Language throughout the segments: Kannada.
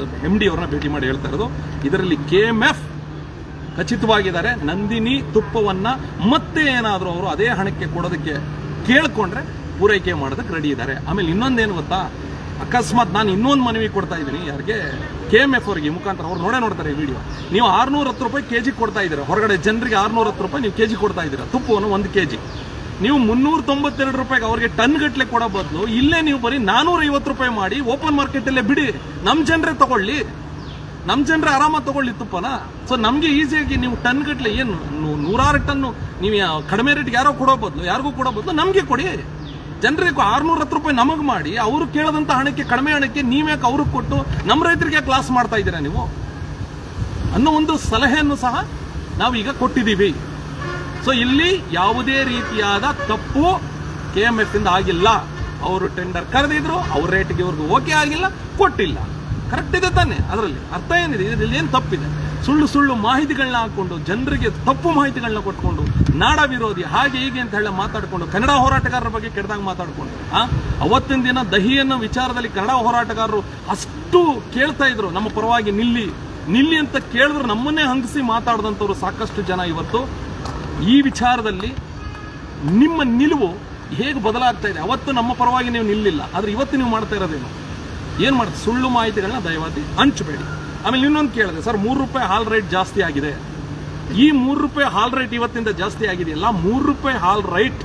ಎಂ ಡಿ ಅವ್ರನ್ನ ಭೇಟಿ ಮಾಡಿ ಹೇಳ್ತಾ ಇರೋದು ಇದರಲ್ಲಿ ಕೆ ಎಂ ಎಫ್ ಖಚಿತವಾಗಿದ್ದಾರೆ ನಂದಿನಿ ತುಪ್ಪವನ್ನ ಮತ್ತೆ ಏನಾದರೂ ಅವರು ಅದೇ ಹಣಕ್ಕೆ ಕೊಡೋದಕ್ಕೆ ಕೇಳ್ಕೊಂಡ್ರೆ ಪೂರೈಕೆ ಮಾಡೋದಕ್ಕೆ ರೆಡಿ ಇದ್ದಾರೆ ಆಮೇಲೆ ಇನ್ನೊಂದೇನು ಗೊತ್ತಾ ಅಕಸ್ಮಾತ್ ನಾನು ಇನ್ನೊಂದು ಮನವಿ ಕೊಡ್ತಾ ಇದ್ದೀನಿ ಯಾರಿಗೆ ಕೆ ಎಮ್ ಎಫ್ ಅವರಿಗೆ ಈ ಮುಖಾಂತರ ಅವ್ರು ನೋಡೇ ನೋಡ್ತಾರೆ ಈ ವಿಡಿಯೋ ನೀವು ಆರ್ನೂರ ಹತ್ತು ರೂಪಾಯಿ ಕೆಜಿ ಕೊಡ್ತಾ ಇದ್ದೀರಾ ಹೊರಗಡೆ ಜನರಿಗೆ ಆರ್ನೂರ ಹತ್ತು ರೂಪಾಯಿ ನೀವು ಕೆಜಿ ಕೊಡ್ತಾ ಇದ್ದೀರಾ ತುಪ್ಪವನ್ನು ಒಂದು ಕೆಜಿ ನೀವು ಮುನ್ನೂರ ತೊಂಬತ್ತೆರಡು ರೂಪಾಯಿಗೆ ಅವ್ರಿಗೆ ಟನ್ ಗಟ್ಟಲೆ ಕೊಡೋ ಬದಲು ಇಲ್ಲೇ ನೀವು ಬರೀ ನಾನೂರ ಐವತ್ತು ರೂಪಾಯಿ ಮಾಡಿ ಓಪನ್ ಮಾರ್ಕೆಟಲ್ಲೇ ಬಿಡಿ ನಮ್ಮ ಜನರೇ ತಗೊಳ್ಳಿ ನಮ್ಮ ಜನರೇ ಆರಾಮಾಗಿ ತಗೊಳ್ಳಿ ತುಪ್ಪನ ಸೊ ನಮಗೆ ಈಸಿಯಾಗಿ ನೀವು ಟನ್ ಗಟ್ಟಲೆ ಏನು ನೂ- ನೂರಾರು ಟನ್ನು ನೀವು ಯಾ- ಕಡಿಮೆ ರೇಟ್ಗೆ ಯಾರೋ ಕೊಡೋ ಬದಲು ಯಾರಿಗೂ ಕೊಡೋ ಬದಲು ನಮಗೆ ಕೊಡಿ ಜನರಿಗೆ ಆರ್ನೂರ ಹತ್ತು ರೂಪಾಯಿ ನಮಗೆ ಮಾಡಿ ಅವರು ಕೇಳದಂತ ಹಣಕ್ಕೆ ಕಡಿಮೆ ಹಣಕ್ಕೆ ನೀವ್ಯಾಕೆ ಅವ್ರಿಗೆ ಕೊಟ್ಟು ನಮ್ಮ ರೈತರಿಗೆ ಕ್ಲಾಸ್ ಮಾಡ್ತಾ ಇದ್ದೀರಾ ನೀವು ಅನ್ನೋ ಒಂದು ಸಲಹೆಯನ್ನು ಸಹ ನಾವು ಈಗ ಕೊಟ್ಟಿದ್ದೀವಿ ಸೊ ಇಲ್ಲಿ ಯಾವುದೇ ರೀತಿಯಾದ ತಪ್ಪು ಕೆ ಎಂ ಎಫ್ ಇಂದ ಆಗಿಲ್ಲ ಅವರು ಟೆಂಡರ್ ಕರೆದಿದ್ರು ಅವ್ರ ರೇಟ್ಗೆ ಇವ್ರಿಗೆ ಓಕೆ ಆಗಿಲ್ಲ ಕೊಟ್ಟಿಲ್ಲ ಕರೆಕ್ಟ್ ಇದೆ ತಾನೆ ಅದರಲ್ಲಿ ಅರ್ಥ ಏನಿದೆ ಇದರಲ್ಲಿ ಏನು ತಪ್ಪಿದೆ ಸುಳ್ಳು ಸುಳ್ಳು ಮಾಹಿತಿಗಳನ್ನ ಹಾಕೊಂಡು ಜನರಿಗೆ ತಪ್ಪು ಮಾಹಿತಿಗಳನ್ನ ಕೊಟ್ಕೊಂಡು ನಾಡ ವಿರೋಧಿ ಹಾಗೆ ಹೀಗೆ ಅಂತ ಹೇಳಿ ಮಾತಾಡ್ಕೊಂಡು ಕನ್ನಡ ಹೋರಾಟಗಾರರ ಬಗ್ಗೆ ಕೆಟ್ಟದಾಗ ಮಾತಾಡ್ಕೊಂಡು ಆ ಅವತ್ತಿನ ದಿನ ದಹಿಯನ್ನು ವಿಚಾರದಲ್ಲಿ ಕನ್ನಡ ಹೋರಾಟಗಾರರು ಅಷ್ಟು ಕೇಳ್ತಾ ಇದ್ರು ನಮ್ಮ ಪರವಾಗಿ ನಿಲ್ಲಿ ನಿಲ್ಲಿ ಅಂತ ಕೇಳಿದ್ರು ನಮ್ಮನ್ನೇ ಹಂಗಿಸಿ ಮಾತಾಡಿದಂಥವ್ರು ಸಾಕಷ್ಟು ಜನ ಇವತ್ತು ಈ ವಿಚಾರದಲ್ಲಿ ನಿಮ್ಮ ನಿಲುವು ಹೇಗೆ ಬದಲಾಗ್ತಾ ಇದೆ ಅವತ್ತು ನಮ್ಮ ಪರವಾಗಿ ನೀವು ನಿಲ್ಲಿಲ್ಲ ಆದ್ರೆ ಇವತ್ತು ನೀವು ಮಾಡ್ತಾ ಇರೋದೇನು ಏನ್ ಮಾಡ್ತೀವಿ ಸುಳ್ಳು ಮಾಹಿತಿಗಳನ್ನ ದಯವಾದಿ ಹಂಚಬೇಡಿ ಆಮೇಲೆ ಇನ್ನೊಂದು ಕೇಳಿದೆ ಸರ್ ಮೂರು ರೂಪಾಯಿ ಹಾಲ್ ರೇಟ್ ಜಾಸ್ತಿ ಆಗಿದೆ ಈ ಮೂರು ರೂಪಾಯಿ ಹಾಲ್ ರೇಟ್ ಇವತ್ತಿಂದ ಜಾಸ್ತಿ ಆಗಿದೆಯಲ್ಲ ಮೂರು ರೂಪಾಯಿ ಹಾಲ್ ರೈಟ್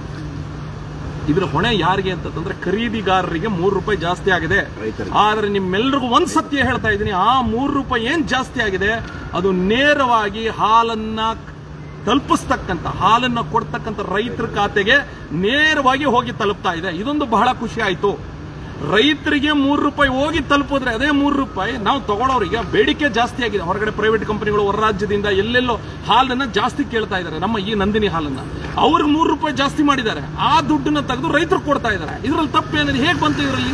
ಇದ್ರ ಹೊಣೆ ಯಾರಿಗೆ ಅಂತಂದ್ರೆ ಖರೀದಿಗಾರರಿಗೆ ಮೂರು ರೂಪಾಯಿ ಜಾಸ್ತಿ ಆಗಿದೆ ಆದ್ರೆ ನಿಮ್ಮೆಲ್ಲರಿಗೂ ಒಂದ್ ಸತ್ಯ ಹೇಳ್ತಾ ಇದ್ದೀನಿ ಆ ಮೂರು ರೂಪಾಯಿ ಏನ್ ಜಾಸ್ತಿ ಆಗಿದೆ ಅದು ನೇರವಾಗಿ ಹಾಲನ್ನ ತಲುಪಿಸ್ತಕ್ಕಂಥ ಹಾಲನ್ನ ಕೊಡ್ತಕ್ಕಂಥ ರೈತರ ಖಾತೆಗೆ ನೇರವಾಗಿ ಹೋಗಿ ತಲುಪ್ತಾ ಇದೆ ಇದೊಂದು ಬಹಳ ಖುಷಿ ಆಯ್ತು ರೈತರಿಗೆ ಮೂರು ರೂಪಾಯಿ ಹೋಗಿ ತಲುಪಿದ್ರೆ ಅದೇ ಮೂರು ರೂಪಾಯಿ ನಾವು ತಗೊಳ್ಳೋರಿಗೆ ಬೇಡಿಕೆ ಜಾಸ್ತಿ ಆಗಿದೆ ಹೊರಗಡೆ ಪ್ರೈವೇಟ್ ಕಂಪನಿಗಳು ಹೊರ ರಾಜ್ಯದಿಂದ ಎಲ್ಲೆಲ್ಲೋ ಹಾಲನ್ನ ಜಾಸ್ತಿ ಕೇಳ್ತಾ ಇದ್ದಾರೆ ನಮ್ಮ ಈ ನಂದಿನಿ ಹಾಲನ್ನ ಅವ್ರಿಗೆ ಮೂರು ರೂಪಾಯಿ ಜಾಸ್ತಿ ಮಾಡಿದ್ದಾರೆ ಆ ದುಡ್ಡನ್ನ ತೆಗೆದು ರೈತರು ಕೊಡ್ತಾ ಇದ್ದಾರೆ ಇದರಲ್ಲಿ ತಪ್ಪೇನಿದೆ ಹೇಗೆ ಬಂತು ಇದರಲ್ಲಿ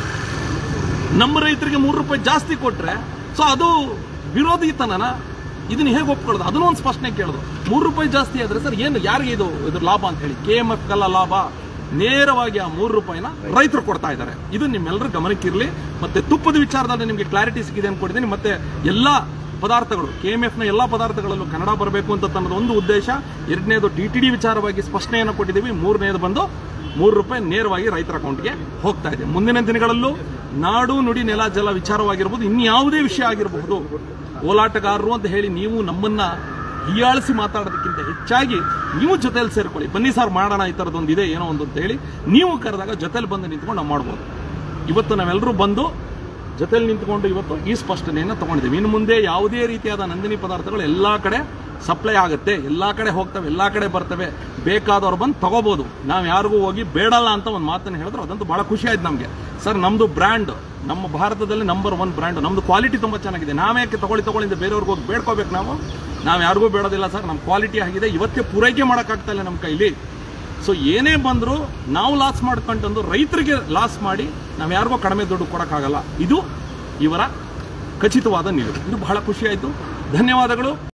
ನಮ್ಮ ರೈತರಿಗೆ ಮೂರು ರೂಪಾಯಿ ಜಾಸ್ತಿ ಕೊಟ್ರೆ ಸೊ ಅದು ವಿರೋಧಿತನನ ಇದನ್ನ ಹೇಗೆ ಒಪ್ಕೊಳ್ಳೋದು ಅದನ್ನೂ ಒಂದು ಸ್ಪಷ್ಟನೆ ಕೇಳೋದು ಮೂರು ರೂಪಾಯಿ ಜಾಸ್ತಿ ಆದ್ರೆ ಸರ್ ಏನು ಯಾರಿಗೆ ಇದು ಇದ್ರ ಲಾಭ ಅಂತ ಹೇಳಿ ಕೆ ಎಂ ಎಫ್ ಲಾಭ ನೇರವಾಗಿ ಆ ಮೂರು ರೂಪಾಯಿನ ರೈತರು ಕೊಡ್ತಾ ಇದ್ದಾರೆ ಇದು ನಿಮ್ಮೆಲ್ಲರ ಗಮನಕ್ಕಿರಲಿ ಮತ್ತೆ ತುಪ್ಪದ ವಿಚಾರದಲ್ಲಿ ನಿಮಗೆ ಕ್ಲಾರಿಟಿ ಸಿಕ್ಕಿದೆ ಅನ್ಕೊಂಡಿದ್ದೀನಿ ಮತ್ತೆ ಎಲ್ಲಾ ಪದಾರ್ಥಗಳು ಕೆ ಎಂ ಎಫ್ನ ಎಲ್ಲ ಪದಾರ್ಥಗಳಲ್ಲೂ ಕನ್ನಡ ಬರಬೇಕು ಅಂತ ತನ್ನದು ಒಂದು ಉದ್ದೇಶ ಎರಡನೇದು ಟಿ ಟಿ ಡಿ ವಿಚಾರವಾಗಿ ಸ್ಪಷ್ಟನೆಯನ್ನು ಕೊಟ್ಟಿದ್ದೀವಿ ಮೂರನೇದು ಬಂದು ಮೂರು ರೂಪಾಯಿ ನೇರವಾಗಿ ರೈತರ ಅಕೌಂಟ್ಗೆ ಹೋಗ್ತಾ ಇದೆ ಮುಂದಿನ ದಿನಗಳಲ್ಲೂ ನಾಡು ನುಡಿ ನೆಲ ಜಲ ವಿಚಾರವಾಗಿರ್ಬೋದು ಇನ್ಯಾವುದೇ ವಿಷಯ ಆಗಿರಬಹುದು ಓಲಾಟಗಾರರು ಅಂತ ಹೇಳಿ ನೀವು ನಮ್ಮನ್ನ ಹೀಯಾಳಿಸಿ ಮಾತಾಡೋದಕ್ಕಿಂತ ಹೆಚ್ಚಾಗಿ ನೀವು ಜೊತೆಲಿ ಸೇರ್ಕೊಳ್ಳಿ ಬನ್ನಿ ಸರ್ ಮಾಡೋಣ ಈ ಥರದೊಂದು ಇದೆ ಏನೋ ಒಂದು ಅಂತ ಹೇಳಿ ನೀವು ಕರೆದಾಗ ಜೊತೆಲಿ ಬಂದು ನಿಂತ್ಕೊಂಡು ನಾವು ಮಾಡ್ಬೋದು ಇವತ್ತು ನಾವೆಲ್ಲರೂ ಬಂದು ಜೊತೆಲಿ ನಿಂತ್ಕೊಂಡು ಇವತ್ತು ಈ ಸ್ಪಷ್ಟನೆಯನ್ನು ತಗೊಂಡಿದ್ದೀವಿ ಇನ್ನು ಮುಂದೆ ಯಾವುದೇ ರೀತಿಯಾದ ನಂದಿನಿ ಪದಾರ್ಥಗಳು ಎಲ್ಲಾ ಕಡೆ ಸಪ್ಲೈ ಆಗುತ್ತೆ ಎಲ್ಲಾ ಕಡೆ ಹೋಗ್ತವೆ ಎಲ್ಲಾ ಕಡೆ ಬರ್ತವೆ ಬೇಕಾದವ್ರು ಬಂದು ತಗೋಬಹುದು ನಾವು ಯಾರಿಗೂ ಹೋಗಿ ಬೇಡಲ್ಲ ಅಂತ ಒಂದು ಮಾತನ್ನು ಹೇಳಿದ್ರು ಅದಂತೂ ಬಹಳ ಖುಷಿ ಆಯ್ತು ನಮಗೆ ಸರ್ ನಮ್ದು ಬ್ರ್ಯಾಂಡ್ ನಮ್ಮ ಭಾರತದಲ್ಲಿ ನಂಬರ್ ಒನ್ ಬ್ರ್ಯಾಂಡ್ ನಮ್ದು ಕ್ವಾಲಿಟಿ ತುಂಬಾ ಚೆನ್ನಾಗಿದೆ ನಾವ್ಯಾಕೆ ತಗೊಳ್ಳಿ ತಗೊಳ್ಳಿ ಅಂತ ಬೇರೆಯವ್ರಿಗೆ ಹೋಗಿ ಬೇಡ್ಕೋಬೇಕು ನಾವು ನಾವು ಯಾರಿಗೂ ಬೇಡೋದಿಲ್ಲ ಸರ್ ನಮ್ಮ ಕ್ವಾಲಿಟಿ ಆಗಿದೆ ಇವತ್ತೇ ಪೂರೈಕೆ ಮಾಡೋಕ್ಕಾಗ್ತಾ ಇಲ್ಲ ನಮ್ಮ ಕೈಲಿ ಸೊ ಏನೇ ಬಂದರೂ ನಾವು ಲಾಸ್ ಮಾಡ್ಕೊಂಡಂದು ರೈತರಿಗೆ ಲಾಸ್ ಮಾಡಿ ನಾವು ಯಾರಿಗೋ ಕಡಿಮೆ ದುಡ್ಡು ಕೊಡೋಕ್ಕಾಗಲ್ಲ ಇದು ಇವರ ಖಚಿತವಾದ ನಿಲುವು ಇದು ಬಹಳ ಖುಷಿ ಆಯಿತು ಧನ್ಯವಾದಗಳು